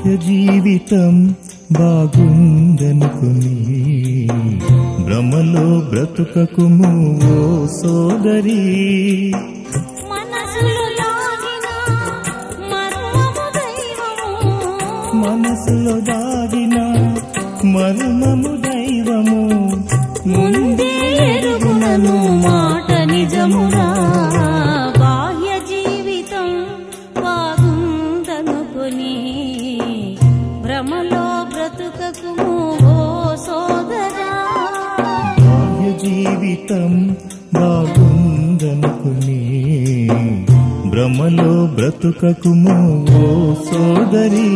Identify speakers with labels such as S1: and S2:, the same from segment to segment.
S1: బాహ్య జీవితం బాగుందనుకుని భ్రమలో బ్రతుకకుము ఓ సోదరి
S2: మనసులో లాగిన మర్మము దైవము
S1: మనసులో దాగిన మర్మము దైవము
S2: ముందే ఎరుగునను మాట నిజమురా బాహ్య జీవితం బాగుందనుకొని భ్రమలో బ్రతుకకుము ఓ సోదరా
S1: బాహ్య జీవితం బాగుందనుకుని భ్రమలో బ్రతుకకుము ఓ సోదరి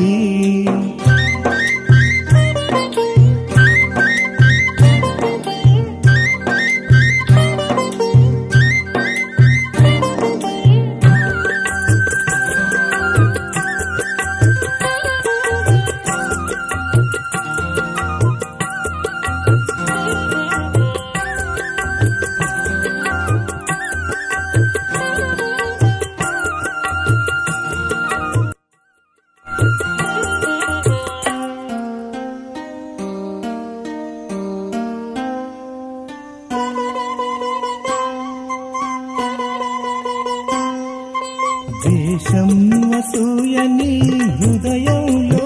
S1: దేశం అసూయని హృదయంలో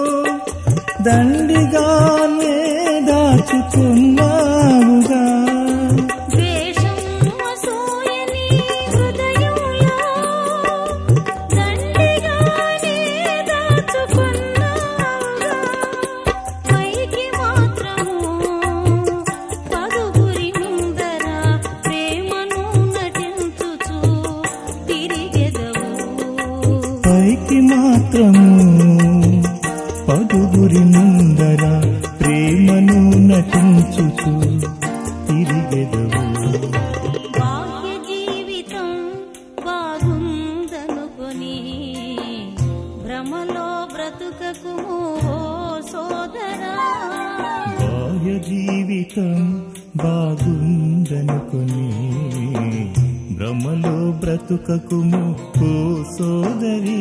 S1: దండిగానే దాచుకున్నావుగా
S2: ద్వేషం అసూయని హృదయంలో దండిగానే దాచుకున్నావుగా. పైకి మాత్రము పదుగురి ముందర ప్రేమను నటించుచు తిరిగెదవు
S1: పైకి మాత్రము పదుగురి ముందర ప్రేమను నటించుచు తిరిగెదవు
S2: బాహ్య జీవితం బాగుందనుకొని భ్రమలో బ్రతుకకుము ఓ సోదరా
S1: బాహ్య జీవితం బాగుందనుకుని భ్రమలో బ్రతుకకుము ఓ సోదరి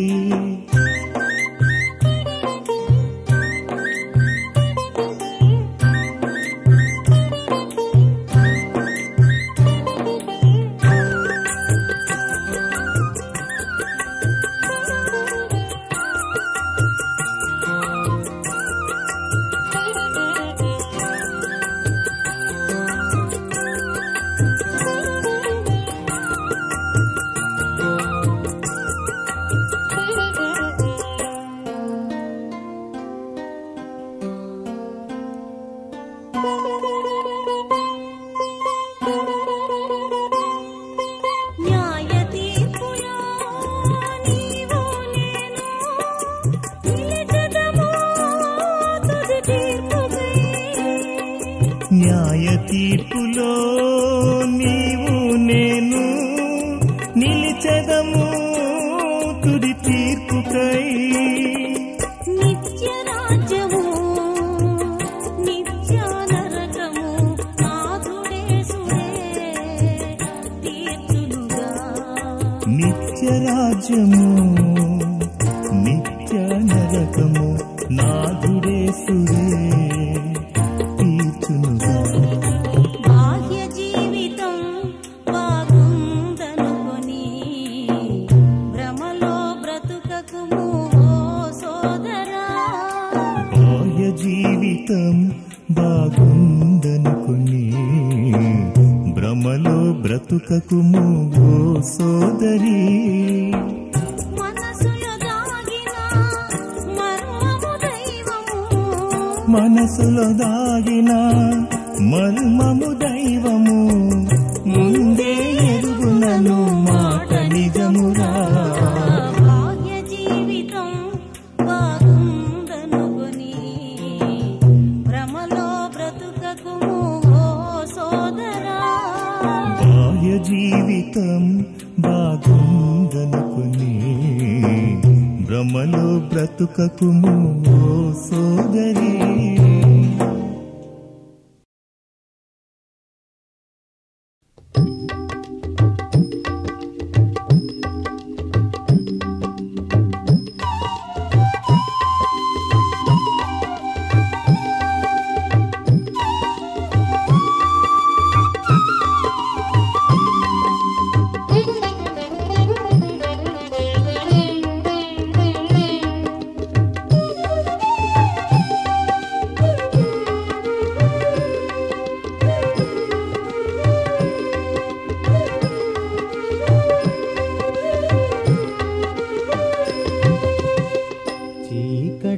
S2: న్యాయ తీర్పులో నీవు నేను నిలిచెదము తుది తీర్పుకై
S1: న్యాయ తీర్పులో నీవు నేను నిలిచెదము తుది తీర్పుకై
S2: నిత్య రాజ్యము నిత్య నరకము నాథుడేసుడే తీర్చునుగా
S1: నిత్య రాజ్యము నిత్య నరకము నాదుడేసుడే తీర్చునుగా
S2: బాహ్య జీవితం బాగుందనుకొని భ్రమలో బ్రతుకకుము ఓ సోదరా
S1: బాహ్య జీవితం బాగుందనుకుని భ్రమలో బ్రతుకకుము ఓ సోదరి
S2: మనసులో దాగిన మర్మము దైవము
S1: మనసులో దాగిన మర్మము దైవము ముందే ఎరుగునను మాట నిజముగా
S2: బాహ్య జీవితం బాగుందనుకొని భ్రమలో బ్రతుకకుము ఓ సోదరా
S1: బాహ్య జీవితం బాగుందనుకుని భ్రమలో బ్రతుకకుము ఓ సోదరి
S2: ఆ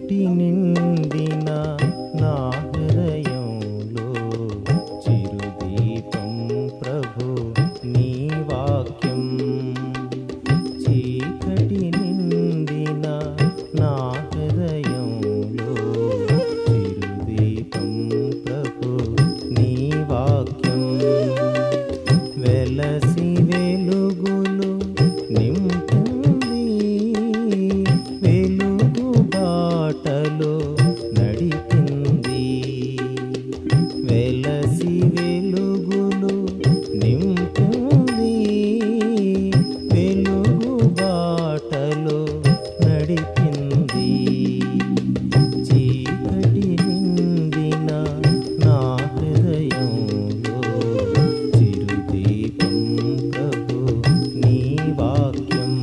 S3: చీకటి నిండిన నా హృదయంలో చిరుదీపం ప్రభు నీ వాక్యం చీకటి నిండిన నా హృదయంలో చిరుదీపం ప్రభు నీ వాక్యం వెలసి వెలుగులు నింపుంది వెలుగు బాటలో నడిపింది వెలసి వెలుగులు నింపుంది వెలుగు బాటలో నడిపింది చీకటి నిండిన నా హృదయంలో చిరుదీపం ప్రభు నీ వాక్యం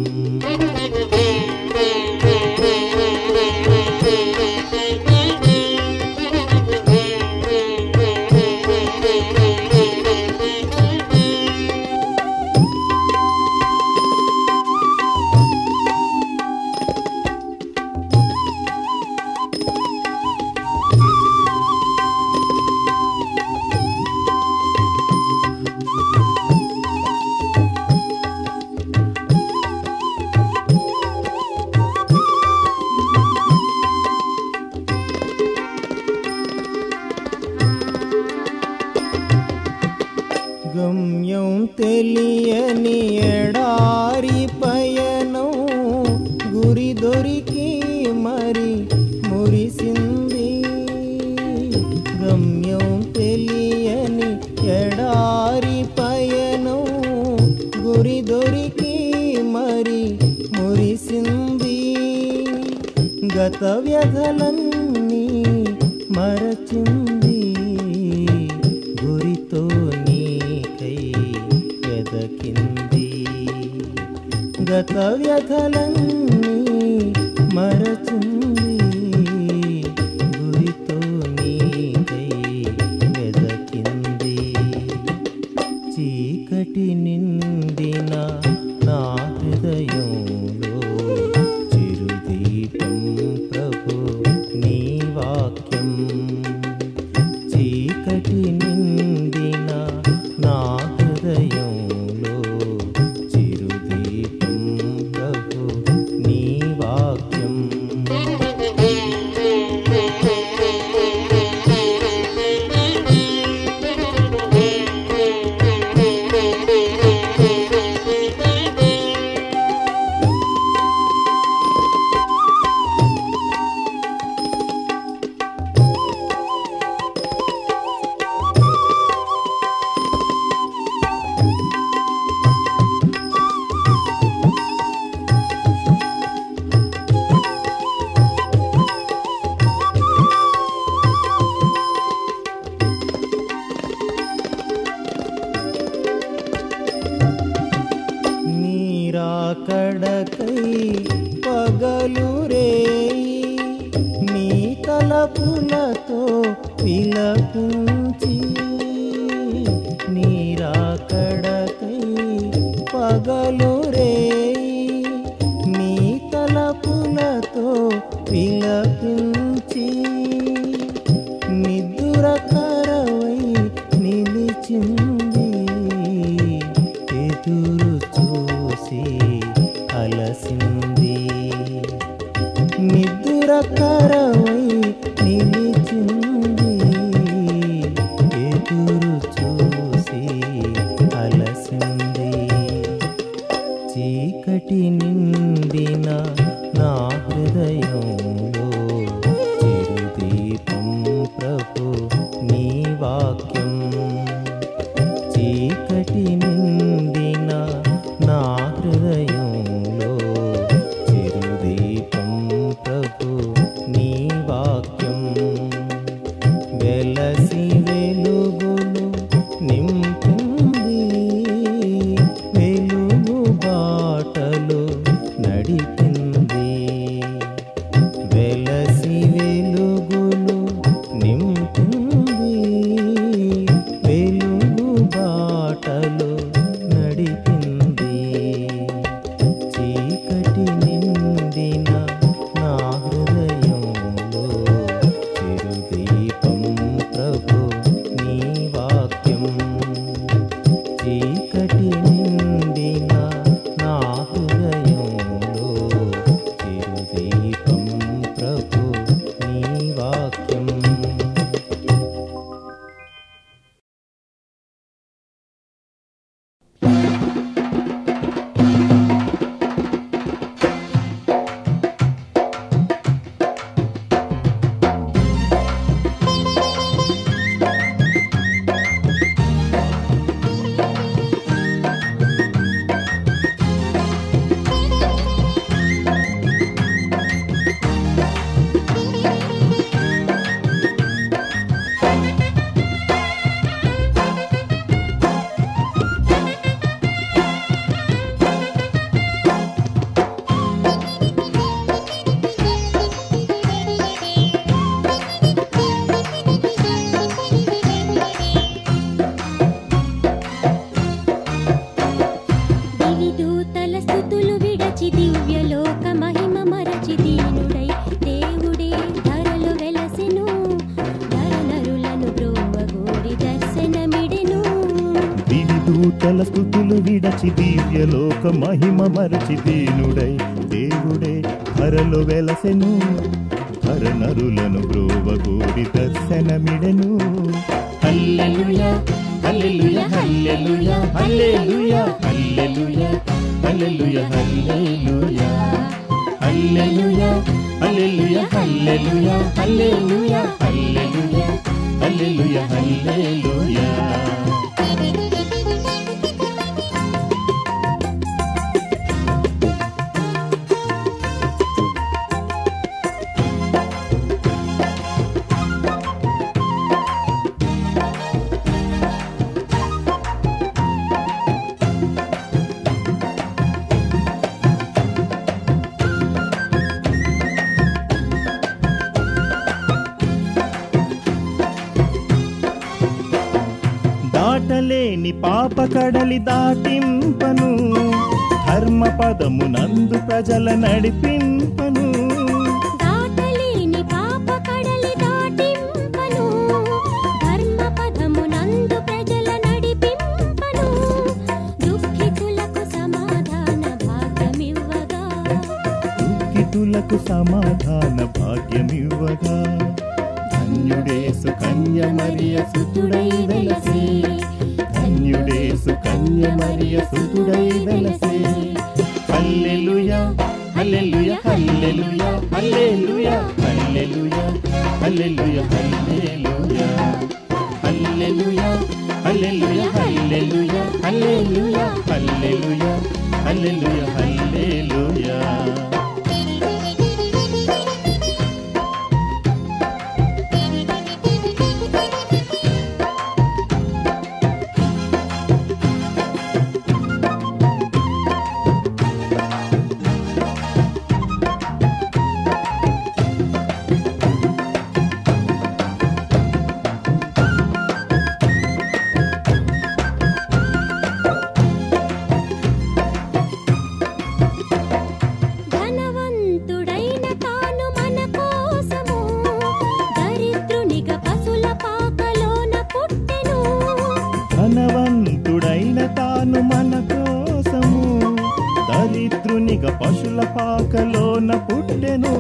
S3: గమ్యం తెలియని ఎడారి పయనం గురి దొరికి మరి మురిసింది గమ్యం తెలియని ఎడారి పయనం గురి దొరికి మరి మురిసింది గత వ్యధలన్నీ మరచింది గురితో నీకై వెదకింది గత వ్యధలన్నీ మరచింది గురితో నీకై వెదకింది చీకటి నిండిన నా హృదయంలో చిరుదీపం ప్రభు నీ వాక్యం చీకటి నిండిన నా హృదయంలో చిరుదీపం ప్రభు నీ వాక్యం నీరాకడకై పగలు రేయి నీ తలపులతో విలపించి నీరాకడకై పగలు రేయి నీ తలపులతో విలపించి నిద్ర కరవై నిలిచింది ఎదురు చూసి అలసింది నిద్ర కరవై నిలిచింది ఎదురు చూసి అలసింది చీకటి నిండిన నా హృదయంలో చిరుదీపం ప్రభు నీ వాక్యం చీకటి నిండిన నా హృదయంలో చిరుదీపం ప్రభు నీ వాక్యం వెలసి వెలుగులు నింపింది వెలుగు బాటలు నడిపింది వెలసి వెలుగులు నింపింది వెలుగు బాటలు నడిపింది చీకటి నిండిన నా హృదయం
S1: దూతల స్థుతులు విడచి దివ్యలోక మహిమ మరచి దీనుడై దేవుడే హరలో వెలసెను హర నరులను బ్రోవగోరి దర్శనమిడెను హల్లెలూయా హల్లెలూయా హల్లెలూయా హల్లెలూయా హల్లెలూయా హల్లెలూయా హల్లెలూయా హల్లెలూయా హల్లెలూయా హల్లెలూయా హల్లెలూయా హల్లెలూయా హల్లెలూయా హల్లెలూయా దాటలేని పాప కడలి దాటింపను ధర్మ పదము నందు ప్రజల నడిపింపను
S2: దాటలేని పాప కడలి దాటింపను ధర్మ పదము నందు ప్రజల నడిపింపను దుఃఖితులకు సమాధాన భాగ్యమివ్వగా
S1: దుఃఖితులకు సమాధాన భాగ్యమివ్వగా ధన్యుడేసు కన్య మరియ సుతుడై వెలసి ధన్యుడేసు కన్య మరియ సుతుడై వెలసి హల్లెలూయా హల్లెలూయా హల్లెలూయా హల్లెలూయా హల్లెలూయా హల్లెలూయా హల్లెలూయా హల్లెలూయా హల్లెలూయా హల్లెలూయా హల్లెలూయా హల్లెలూయా హల్లెలూయా హల్లెలూయా
S2: ధనవంతుడైన తాను మన కోసము దరిద్రునిగా పశుల పాకలోన పుట్టెను
S1: ధనవంతుడైన తాను మన కోసము దరిద్రునిగా పశుల పాకలోన పుట్టెను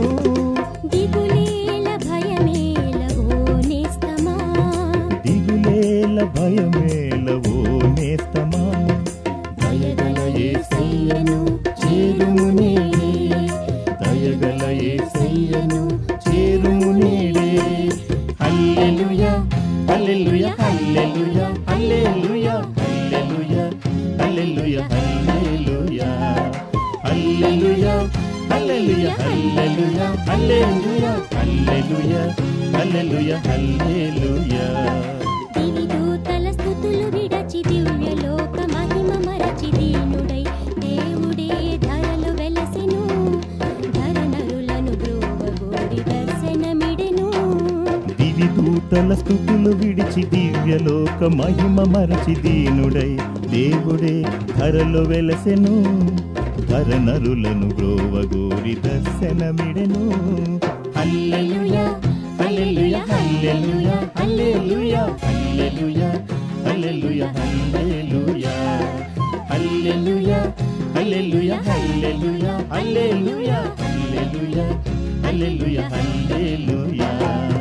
S2: దిగులేల భయమేల ఓ నేస్తమా
S1: దిగులేల భయమేల ఓ నేస్తమా దయగల యేసయ్యను చేరుము నేడే దయగల యేసయ్యను చేరుము నేడే హల్లెలూయా హల్లెలూయా హల్లెలూయా హల్లెలూయా హల్లెలూయా హల్లెలూయా హల్లెలూయా హల్లెలూయా హల్లెలూయా హల్లెలూయా హల్లెలూయా హల్లెలూయా హల్లెలూయా హల్లెలూయా
S2: దివి దూతల స్థుతులు విడచి దివ్యలోక మహిమ మరచి దీనుడై దేవుడే ధరలు వెలసెను ధర నరులను బ్రోవగోరి దర్శనమిడెను
S1: దివి దూతల స్థుతులు విడిచి దివ్యలోక మహిమ మరచి దీనుడై దేవుడే ధరలో వెలసెను ధర నరులను గ్రోవగోరి దర్శనమిడెను హల్లెలూయా హల్లెలూయా హల్లెలూయా హల్లెలూయా హల్లెలూయా హల్లెలూయా హల్లెలూయా హల్లెలూయా హల్లెలూయా హల్లెలూయా హల్లెలూయా హల్లెలూయా హల్లెలూయా హల్లెలూయా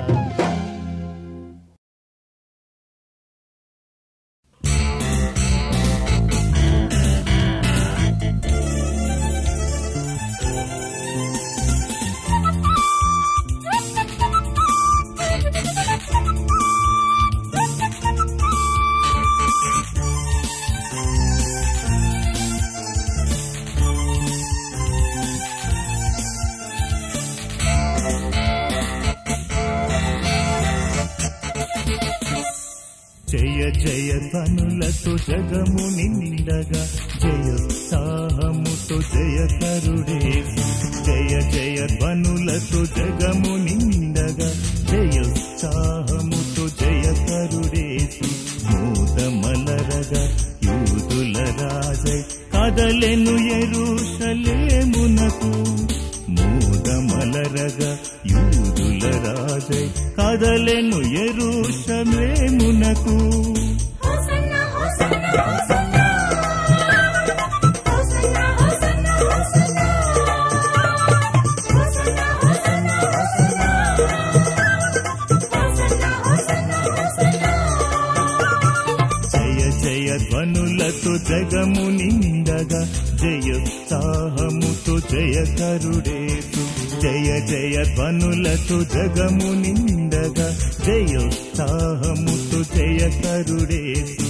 S1: జయ జయ ధ్వనులతో జగము నిండగా జయోత్సాహముతో జయ కరుడేసు జయ జయ ధ్వనులతో జగము నిండగా జయోత్సాహముతో జయ కరుడేసు మోదమలరగా యూదుల రాజై కదలెను ఎరుషలేమునకు మోదమలరగా యూదుల రాజై కదలెను ఎరుషలేమునకు
S2: హోసన్న హోసన్న హోసన్న
S1: జయోత్సాహముతో జయకరుడేసు జయ జయ ధ్వనులతో జగము నిండగా జయోత్సాహముతో జయకరుడేసు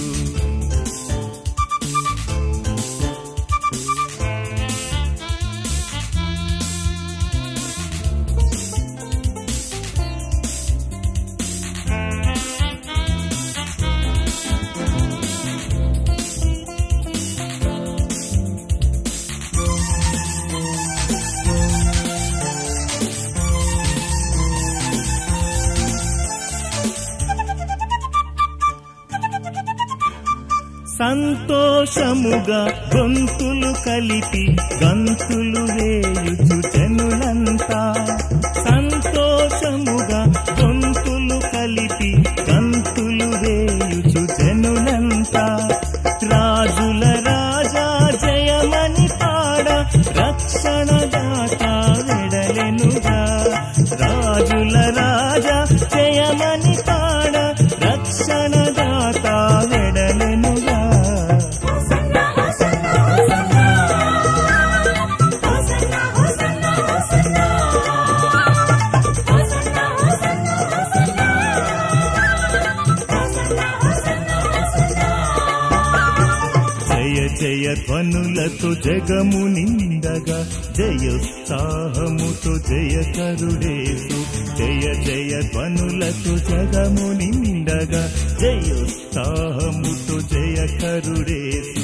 S1: సంతోషముగా గొంతులు కలిపి గంతులు వేయుచు జనులంతా సంతోషముగా గొంతులు కలిపి గంతులు వేయుచు జనులంతా రాజుల రాజా జయమని పాడ రక్షణ దాత వెడలెనుగా రాజుల రాజా జయమని పాడ రక్షణ దాత వెడలెనుగా జయ జయ ధ్వనులతో జగము నిండగా జయోత్సాహముతో జయ కరుడేసు జయ జయ ధ్వనులతో జగము నిండగా జయోత్సాహముతో జయ కరుడేసు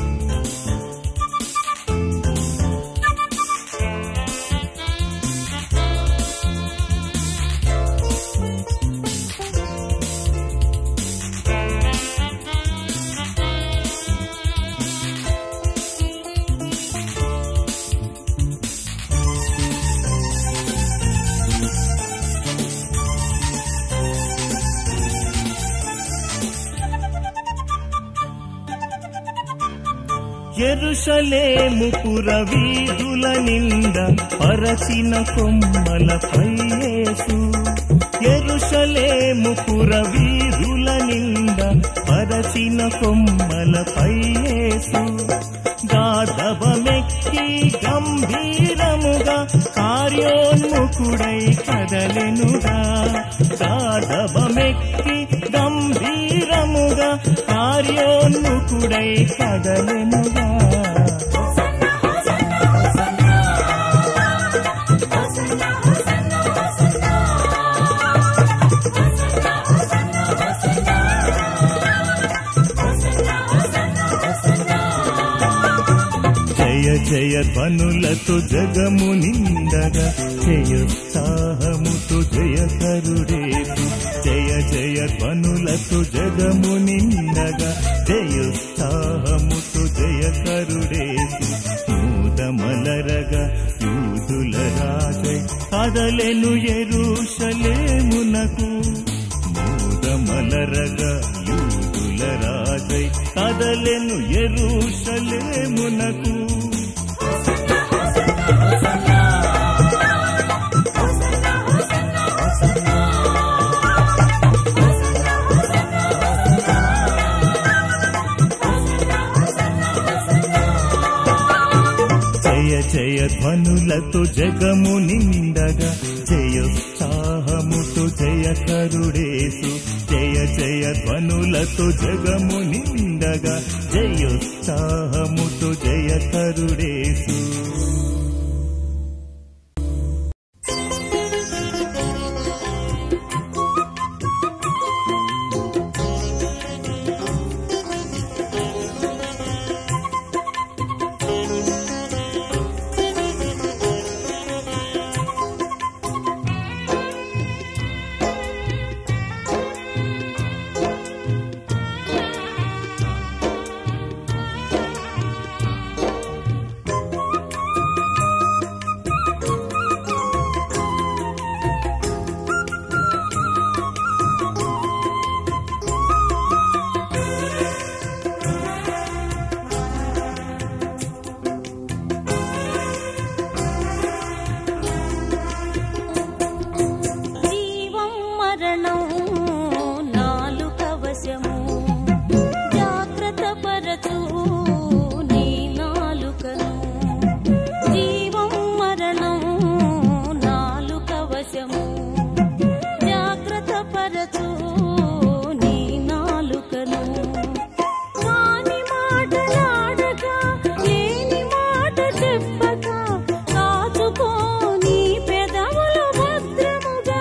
S1: ఎరుషలేము పుర వీధుల నింద పరచిన కొమ్మల పైయేసు ఎరుషలేము పుర వీధుల నింద పరచిన కొమ్మల పైయేసు గాధవమెక్కి గంభీరముగా కార్యోన్ముఖుడై కదలెనుగా గాధవమెక్కి గంభీరముగా కార్యోన్ముఖుడై కదలెనుగా జయ జయ ధ్వనులతో జగము నిండగా జయోత్సాహముతో జయ కరుడేసు జయ జయ ధ్వనులతో జగము నిండగా జయోత్సాహముతో జయ కరుడేసు మూదమలరగా యూదుల రాజై కదలెను ఎరుషలేమునకు మూదమలరగా యూదుల రాజై కదలెను ఎరుషలేమునకు జయ జయ ధ్వనులతో జగము నిండగా జయోత్సాహముతో జయ కరుడేసు జయ జయ ధ్వనులతో జగము నిండగా జయోత్సాహముతో జయ కరుడేసు
S4: వశము జాగ్రత్త పరచు నీ నాలుకను కాని మాటలాడక లేని మాట చెప్పక కాచుకో నీ పెదవులు భద్రముగా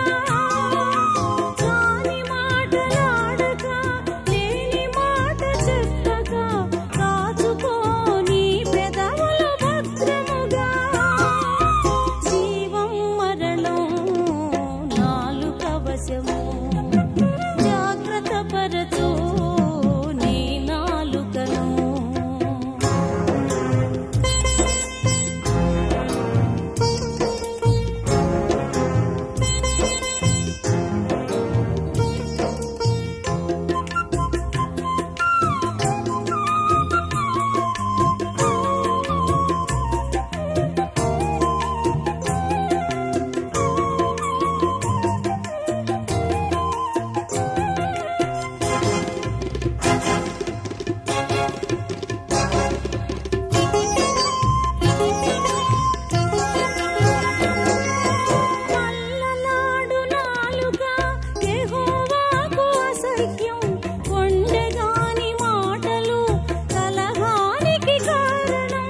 S4: కాని మాటలాడక లేని మాట చెప్పక కాచుకో నీ పెదవులు భద్రముగా జీవం మరణం నాలుక వశము జాగ్రత్త పరచు నీ నాలుకను నల్లనాడు నాలుక యెహోవాకు అసహ్యం కొండగాని మాటలు కలహానికి కారణం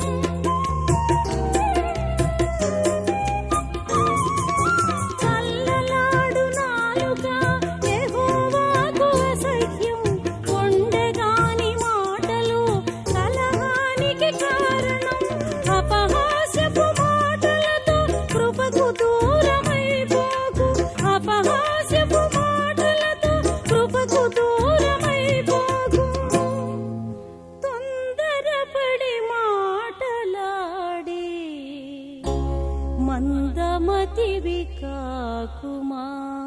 S4: చల్లలాడు నాలుక యెహోవాకు అసహ్యం కొండగాని మాటలు కలహానికి కారణం అపహాస్యపు మాటలతో కృపకు దూరమైపోకు అపహాస్యపు మాటలతో కృపకు దూరమైపోకు తొందరపడి మాటలాడి మందమతివి కాకుమా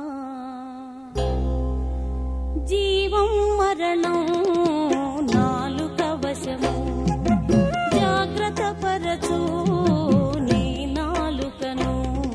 S4: జీవం మరణం నాలుక వశము జాగ్రత్త పరచు నీ నాలుకను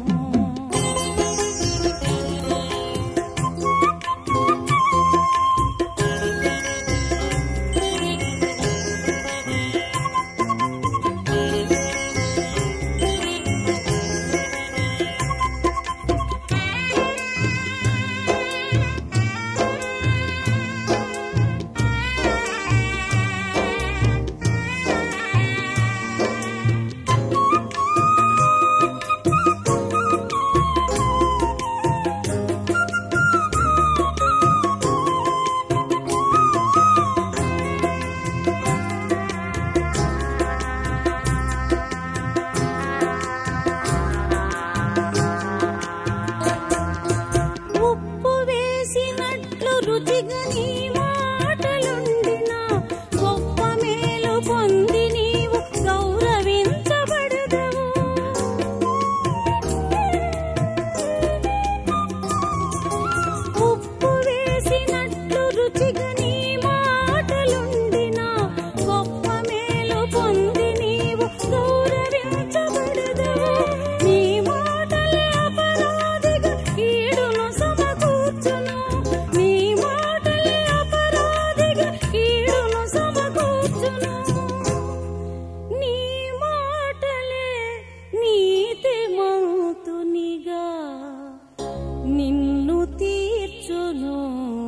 S4: ఉప్పు వేసినట్లు రుచిగా నీ మాటలుండినా గొప్ప మేలు పొంది నీవు గౌరవించబడదవు ఉప్పు వేసినట్లు రుచిగా నీ మాటలుండినా గొప్ప మేలు పొంది నీవు గౌరవించబడదవు నీ మాటలే అపరాధిగా కీడును సమకూర్చును నీ మాటలే అపరాధిగా కీడును సమకూర్చును నీ మాటలే నీతి మౌతునిగా నిన్ను తీర్చును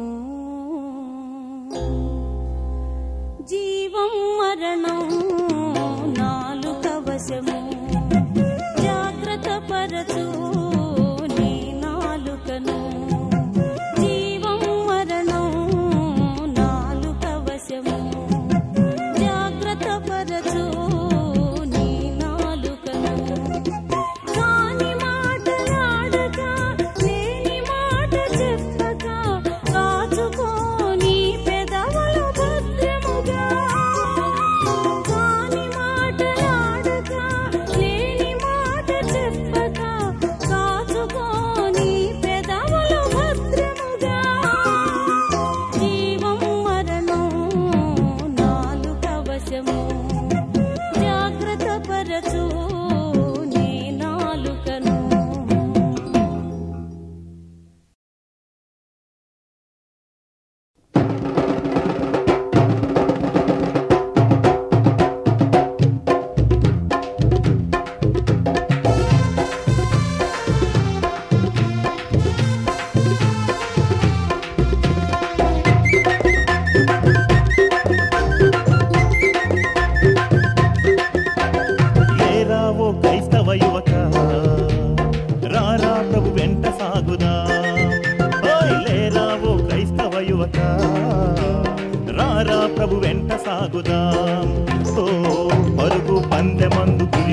S4: జీవం మరణం నాలుక వశము జాగ్రత్త పరచు నీ నాలుకను జీవం మరణం నాలుక వశము జాగ్రత్త పరచు నీ నాలుకను కాని మాటలాడక లేని మాట చెప్పక కాచుకో నీ పెదవులు భద్రముగా కాని మాటలాడక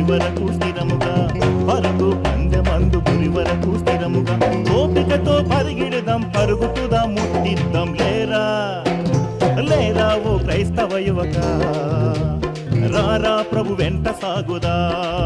S1: వరకు స్థిరముగా పరుగు పందెమందు గురి వరకు స్థిరముగా ఓపికతో పరిగిడదాం పరుగుతుదాం ముట్టిద్దాం లేరా లేరా ఓ క్రైస్తవ యువక రారా ప్రభు వెంట సాగుదా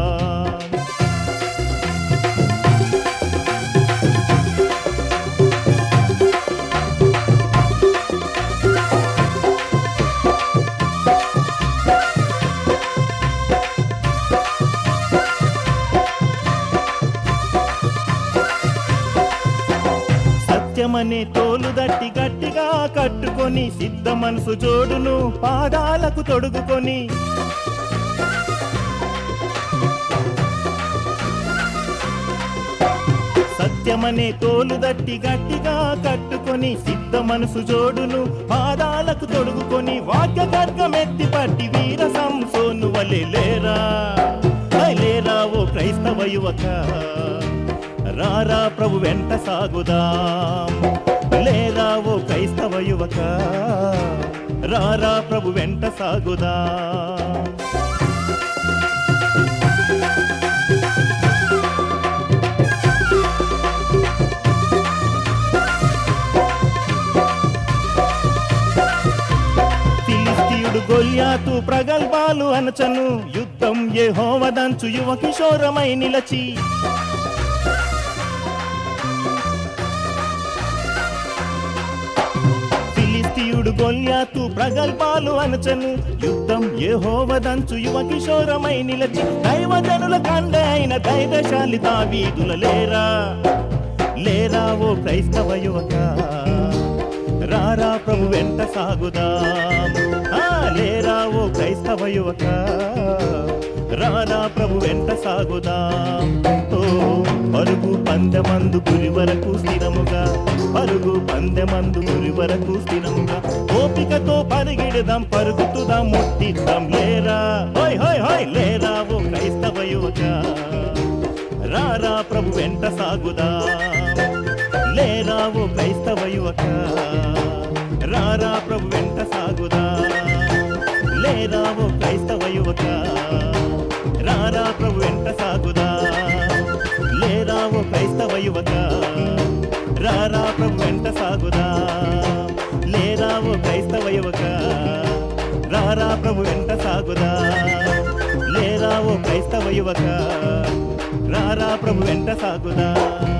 S1: సత్యమనే తోలు దట్టి గట్టిగా కట్టుకొని సిద్ధ మనసు జోడును పాదాలకు తొడుగుకొని సత్యమనే తోలు దట్టి గట్టిగా కట్టుకొని సిద్ధ మనసు జోడును పాదాలకు తొడుగుకొని వాక్య ఖడ్గమెత్తి పట్టి వీర సంసోను వలె లేరా ఐ లేరా ఓ క్రైస్తవ యువక రారా ప్రభు వెంట సాగుదాం లేరా ఓ క్రైస్తవ యువక రారా ప్రభు వెంట సాగుదాం ఫిలిస్తీయుడు గొల్యాతు ప్రగల్భాలు అనచను యుద్ధం ఏ హోవదంచు యువ కిషోరమై నిలచి ఫిలిస్తీయుడు గొల్యాతు ప్రగల్భాలు అనచను యుద్ధం ఏ హోవదంచు యువ కిషోరమై నిలచి దైవజనుల కండ అయిన ధైర్యశాలి దావీదుల లేరా లేరా ఓ క్రైస్తవ యువక రారా ప్రభు వెంట సాగుదాం ఆ, లేరా ఓ క్రైస్తవ యువక రారా ప్రభు వెంట సాగుదాం ఓ పరుగు పందెమందు గురి వరకు స్థిరముగా పరుగు పందెమందు గురి వరకు స్థిరముగా ఓపికతో పరిగెడదాం పరుగుతుదాం ముట్టిద్దాం లేరా హోయ్ హోయ్ హోయ్ లేరా ఓ క్రైస్తవ యువక రారా ప్రభు వెంట సాగుదాం లేరా ఓ క్రైస్తవ యువక రారా ప్రభు వెంట సాగుదా లేరా ఓ క్రైస్తవ యువక రారా ప్రభు వెంట సాగుదా లేరా ఓ క్రైస్తవ యువక రారా ప్రభు వెంట సాగుదా లేరా ఓ క్రైస్తవ యువక రారా ప్రభు వెంట సాగుదా లేరా ఓ క్రైస్తవ యువక రారా ప్రభు వెంట సాగుదా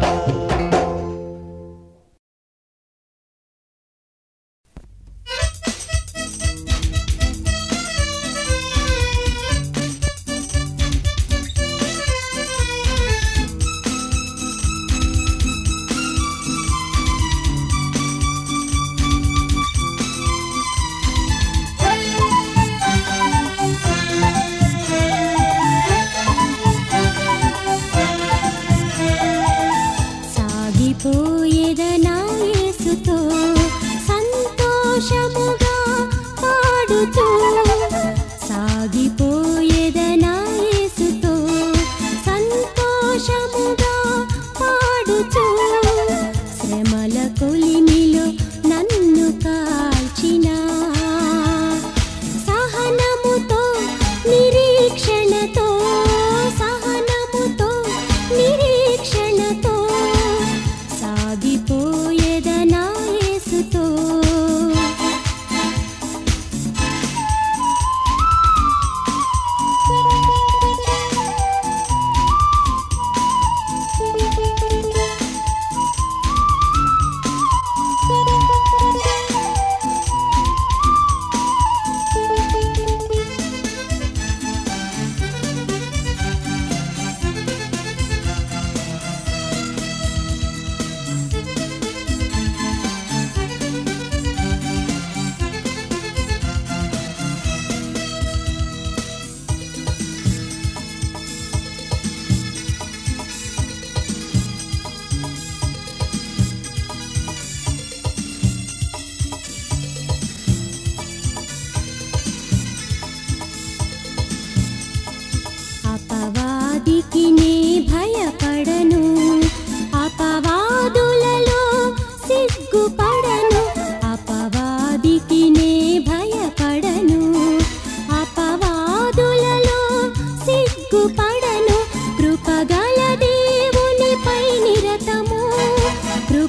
S2: సాగిపోయేదనా యేసుతో సంతోషముగా పాడుతూ సాగిపోయేదనా యేసుతో సంతోషముగా పాడుతూ శ్రమల కొలిమిలో నన్ను కాల్చిన సహనముతో నిరీక్షణతో సహనముతో నిరీక్షణతో సాగిపోయేదనా యేసుతో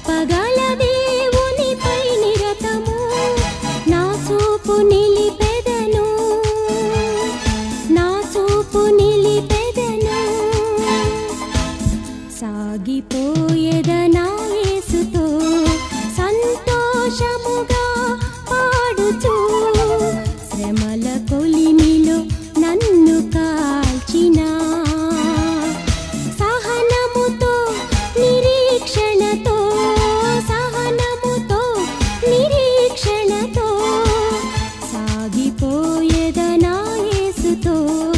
S2: చూపగల దేవునిపై నిరతము నా చూపు నిలిపెదను నా చూపు నిలిపెదను సాగిపోయేదనా యేసుతో సంతోషముగా పాడుచు శ్రమల కొలిమిలో నన్ను కాల్చిన సహనముతో నిరీక్షణతో సహనముతో నిరీక్షణతో సాగిపోయేదనా యేసుతో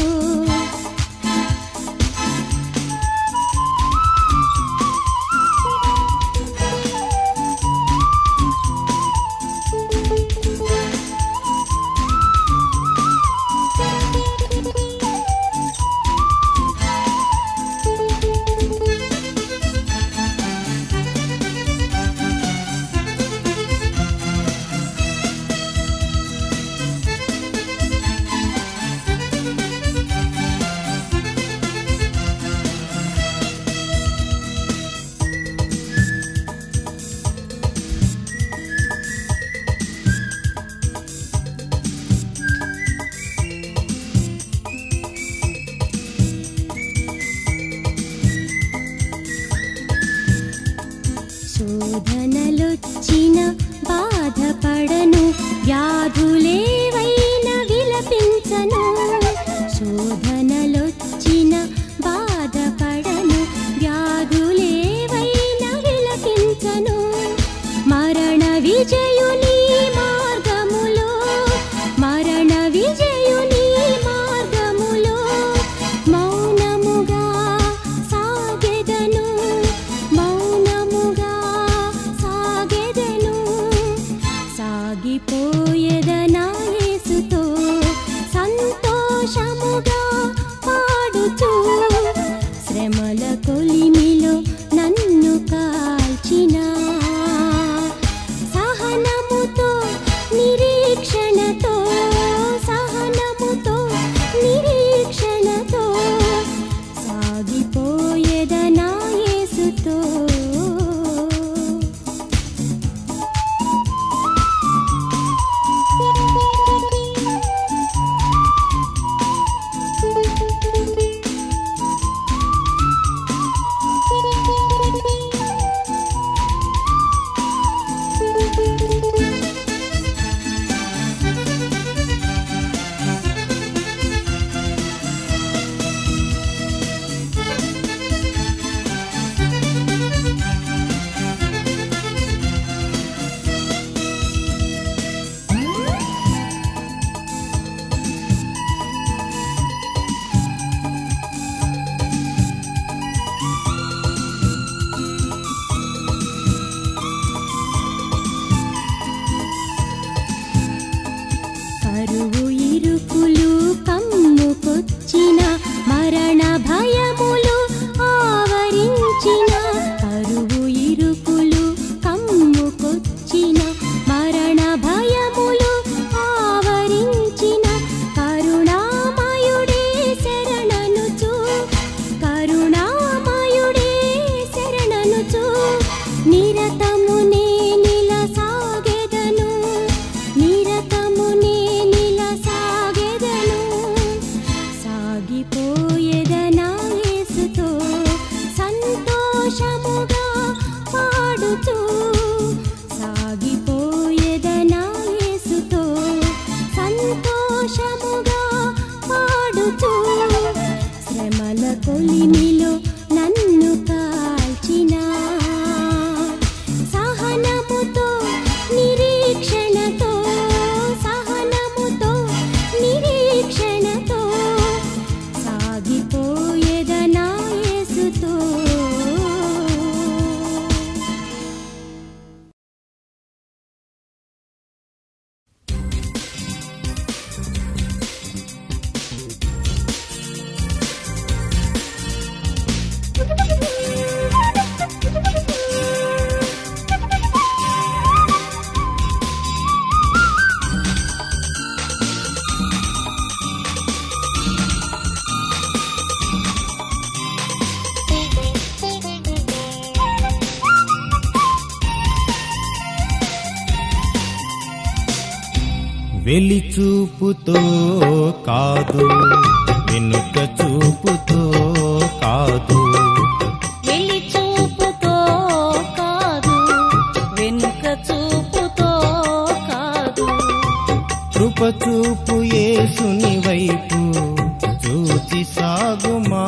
S2: శోధనలొచ్చిన బాధపడను వ్యాధులేవైన విలపించను శోధనలొచ్చిన బాధపడను వ్యాధులేవైన విలపించను మరణ విజయుని మార్గములో మరణ విజయుని మార్గములో మౌనముగా సాగెదను మౌనముగా సాగెదను సాగిపోయేదనా యేసు
S3: వెలి చూపుతో కాదు వెనుక చూపుతో కాదు
S4: వెళ్ళి చూపుతో కాదు వెనుక చూపుతో కాదు
S3: కృప చూపు యేసుని వైపు చూచి సాగుమా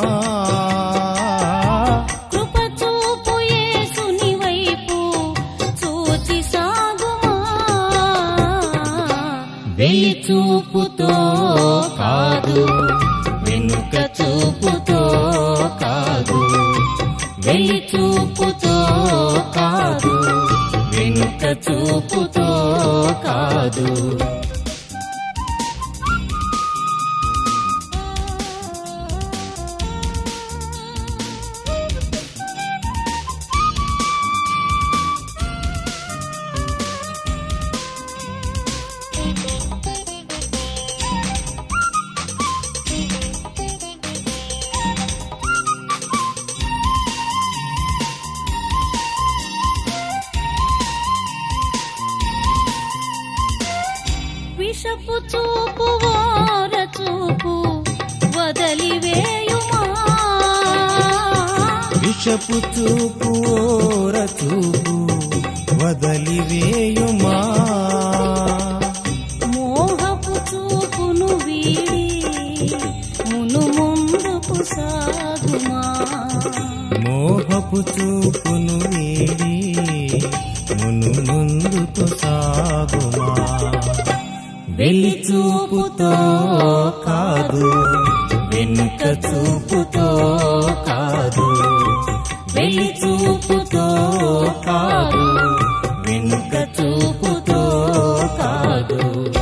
S4: కృప చూపు యేసుని వైపు చూచి సాగుమా
S3: వెలి చూపుతో కాదు వెనుక చూపుతో కాదు వెలి చూపుతో కాదు వెనుక చూపుతో కాదు
S4: విషపు చూపు ఓర చూపు వదలివేయుమా
S3: విషపు చూపు ఓర చూపు వదలివేయుమా
S4: మోహపు చూపును వీడి మును ముందుకు సాగుమా
S3: మోహపు చూపును వీడి మును ముందుకు సాగుమా వెలి చూపుతో కాదు వెనుక చూపుతో కాదు వెలి చూపుతో కాదు వెనుక చూపుతో కాదు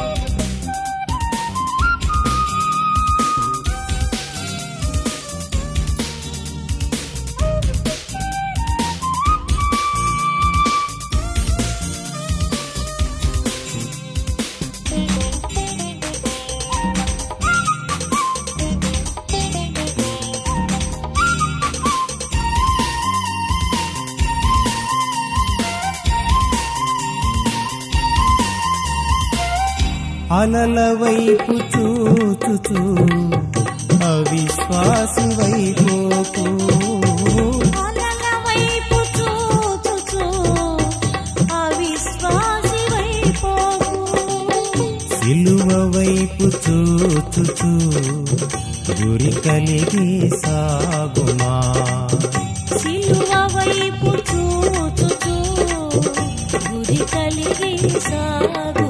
S3: అలల వైపు చూచుచూ అవిశ్వాసి వైపోకు
S4: అలల వైపు చూచుచూ అవిశ్వాసి వైపోకు
S3: సిలువ వైపు చూచుచూ గురి కలిగి సాగుమా
S4: సిలువ వైపు చూచుచూ గురి కలిగి సాగుమా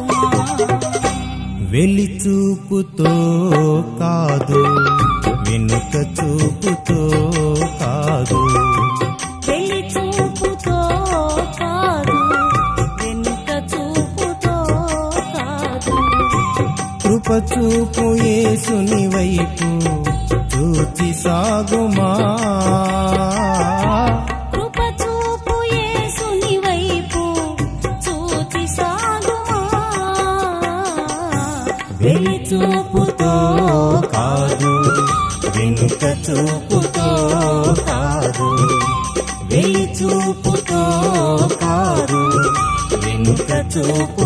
S3: వెలి చూపుతో కాదు వెనుక చూపుతో కాదు
S4: పెళ్లి చూపుతో కాదు వెనుక చూపుతో కాదు
S3: కృప చూపు యేసుని వైపు చూచి సాగుమా
S4: కృప చూపు యేసుని వైపు చూచి సాగుమా
S3: వెలి చూపుతో కాదు వెనుక చూపుతో కాదు వెలి చూపుతో కాదు వెనుక చూపు